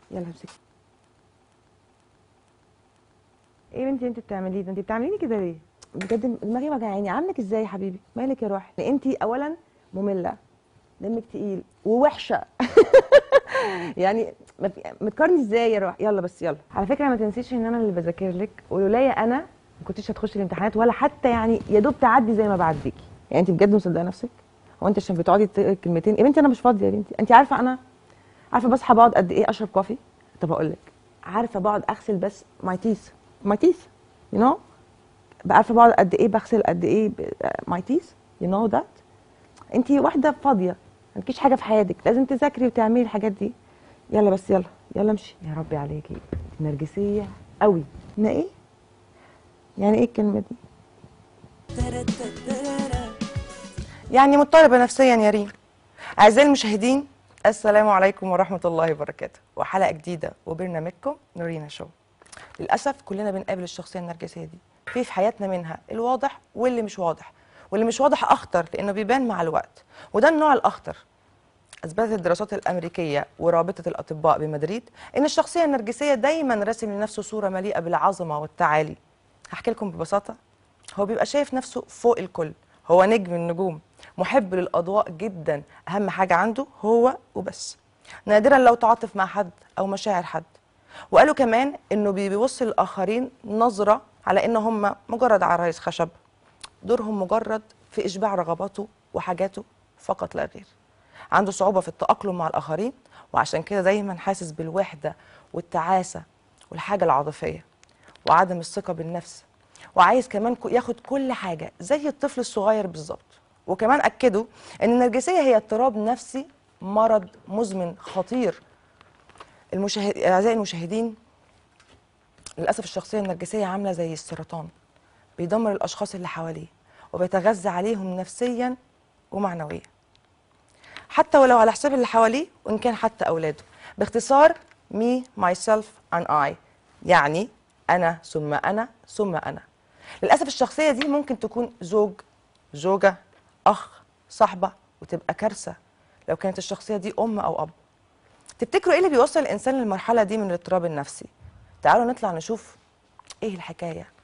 يلا امسكي ايه يا بنتي انت بتعمليه ده انت بتعمليني كده ليه بجد دماغي وجعاني عنك ازاي يا حبيبي مالك يا روحي انت اولا ممله دمك تقيل ووحشه يعني ما في- متقارني ازاي يا روحي يلا بس يلا على فكره ما تنسيش ان انا اللي بذاكر لك ولولايا انا ما كنتش هتخشي الامتحانات ولا حتى يعني يا دوب تعدي زي ما بعديكي يعني انت بجد مصدقه نفسك هو انت عشان بتقعدي تقري كلمتين يا بنتي انا مش فاضيه يا بنتي انت عارفه انا عارفه بصحى بقعد قد ايه اشرب كوفي طب اقول لك عارفه بقعد اغسل بس ماي تيث ماي تيث يو نو عارفه بقعد قد ايه بغسل قد ايه ماي تيث يو نو ذات انت واحده فاضيه ما عندكيش حاجه في حياتك لازم تذاكري وتعملي الحاجات دي يلا بس يلا يلا امشي يا ربي عليكي انت نرجسيه قوي ان ايه يعني ايه الكلمه دي يعني مضطربه نفسيا يا ريم اعزائي المشاهدين السلام عليكم ورحمه الله وبركاته وحلقه جديده وبرنامجكم نورينا شو للاسف كلنا بنقابل الشخصيه النرجسيه دي في في حياتنا منها الواضح واللي مش واضح واللي مش واضح اخطر لانه بيبان مع الوقت وده النوع الاخطر اثبتت الدراسات الامريكيه ورابطه الاطباء بمدريد ان الشخصيه النرجسيه دايما راسم لنفسه صوره مليئه بالعظمه والتعالي هحكي لكم ببساطه هو بيبقى شايف نفسه فوق الكل هو نجم النجوم محب للاضواء جدا اهم حاجه عنده هو وبس نادرا لو تعاطف مع حد او مشاعر حد وقالوا كمان انه بي- بيبص للاخرين نظره على ان هم مجرد عرايس خشب دورهم مجرد في اشباع رغباته وحاجاته فقط لا غير عنده صعوبه في التاقلم مع الاخرين وعشان كده دايما حاسس بالوحده والتعاسه والحاجه العاطفيه وعدم الثقه بالنفس وعايز كمان كو- ياخد كل حاجه زي الطفل الصغير بالظبط وكمان اكدوا ان النرجسيه هي اضطراب نفسي مرض مزمن خطير المشاهد... اعزائي المشاهدين للاسف الشخصيه النرجسيه عامله زي السرطان بيدمر الاشخاص اللي حواليه وبيتغذى عليهم نفسيا ومعنويا حتى ولو على حساب اللي حواليه وان كان حتى اولاده باختصار me myself and I يعني انا ثم انا ثم انا للاسف الشخصيه دي ممكن تكون زوج زوجه اخ صاحبه وتبقى كارثه لو كانت الشخصيه دي ام او اب تفتكروا ايه اللي بيوصل الانسان للمرحله دي من الاضطراب النفسي تعالوا نطلع نشوف ايه الحكايه